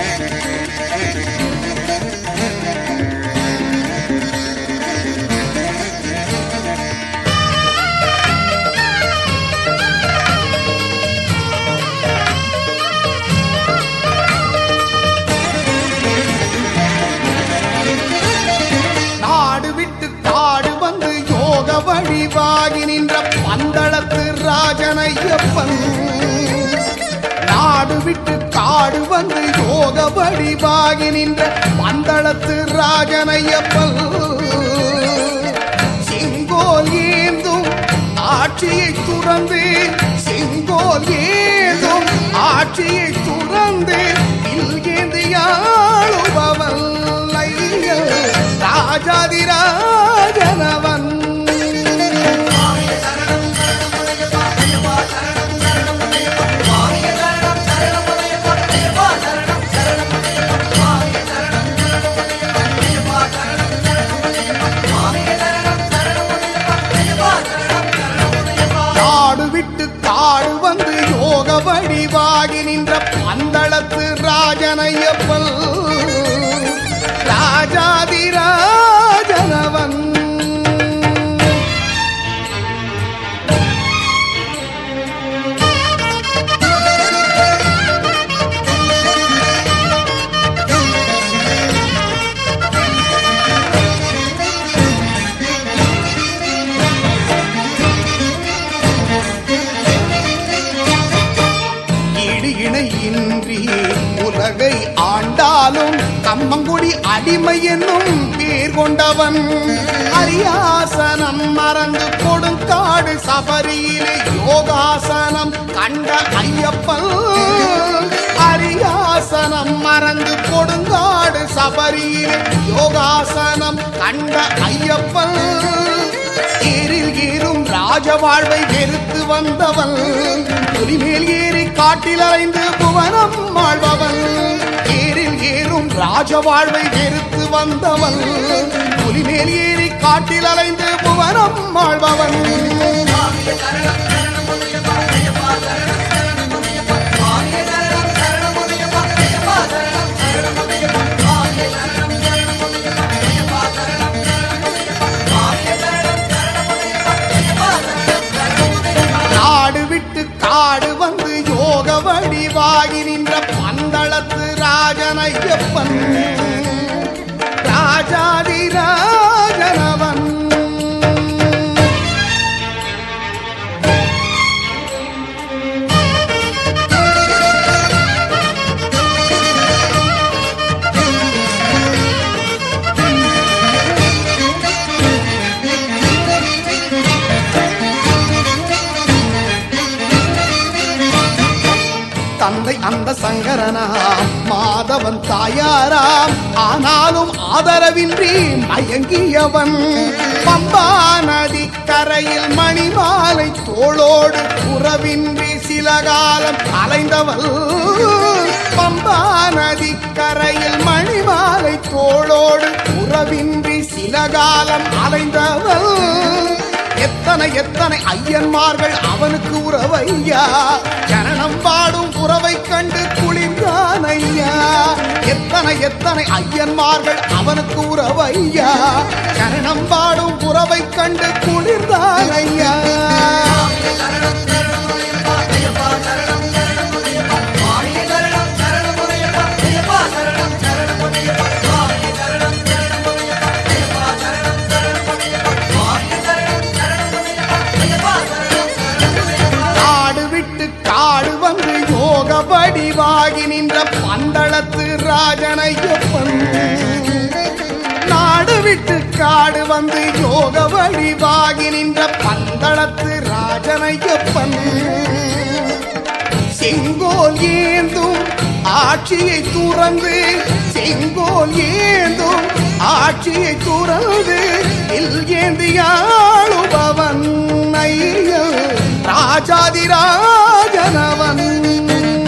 நாடு விட்டு காடு வந்து யோக வழிவாகி நின்ற பந்தளத்து ராஜனையப்பன் நாடு விட்டு காடு வந்து யோக வழிவாகி நின்ற பந்தளத்து ராஜனையப்பன் செங்கோல் ஏந்தும் ஆட்சியை துறந்து செங்கோல் ஏந்தும் ஆட்சியை துறந்து வில் ஏந்து யாழுபவன் ஐயன் ராஜாதிராஜனவன் நாடு விட்டு காடு வந்து யோக வடிவாகி நின்ற பந்தளத்து ராஜனையப்பல் ராஜாதிராஜனவன் ஈடு இணையின்றி உலகை ஆண்டாலும் கம்மங்குடி அடிமை என்னும் பேர் கொண்டவன் அரியாசனம் மறந்து கொடுங்காடு சபரியிலே யோகாசனம் கண்ட ஐயப்பன் அரியாசனம் மறந்து கொடுங்காடு சபரியிலே யோகாசனம் கண்ட ஐயப்பன் ஏரில் ஏறும் ராஜ வாழ்வை வெறுத்து வந்தவன் புலிமேல் ஏறி காட்டில் அலைந்து புவனம் வாழ்பவன் ஏரில் ஏறும் ராஜ வாழ்வை வெறுத்து வந்தவன் புலிமேல் ஏறி காட்டில் அலைந்து புவனம் வாழ்பவன் நாடு விட்டு காடு வந்து யோக வடிவாகி நின்ற பந்தளத்து ராஜனையப்பன் ராஜாதி ராஜனவன் தந்தை அந்த சங்கரனாம் மாதவன் தாயாராம் ஆனாலும் ஆதரவின்றி மயங்கியவன் பம்பா நதி கரையில் மணிமாலை தோளோடு உறவின்றி சில காலம் அலைந்தவள் பம்பா நதி கரையில் மணிமாலை தோளோடு உறவின்றி சில காலம் அலைந்தவள் எத்தனை எத்தனை ஐயன்மார்கள் அவனுக்கு உறவையா ஜனனம் பாடும் உறவை கண்டு குளிர்ந்தான் ஐயா எத்தனை எத்தனை ஐயன்மார்கள் அவனுக்கு உறவையா ஜனனம் பாடும் உறவை கண்டு குளிர்ந்தான் ஐயா காடு விட்டு காடு வந்து யோக வடிவாகி நின்ற பந்தளத்து ராஜனையப்பன் நாடு விட்டு காடு வந்து யோக வடிவாகி நின்ற பந்தளத்து ராஜனையப்பன் செங்கோல் ஏந்தும் ஆட்சியை துறந்து செங்கோல் ஏந்தும் ஆட்சியை துறந்து இல் ஏந்தியாளுபவன் ஐயோ ராஜாதிராஜனவன்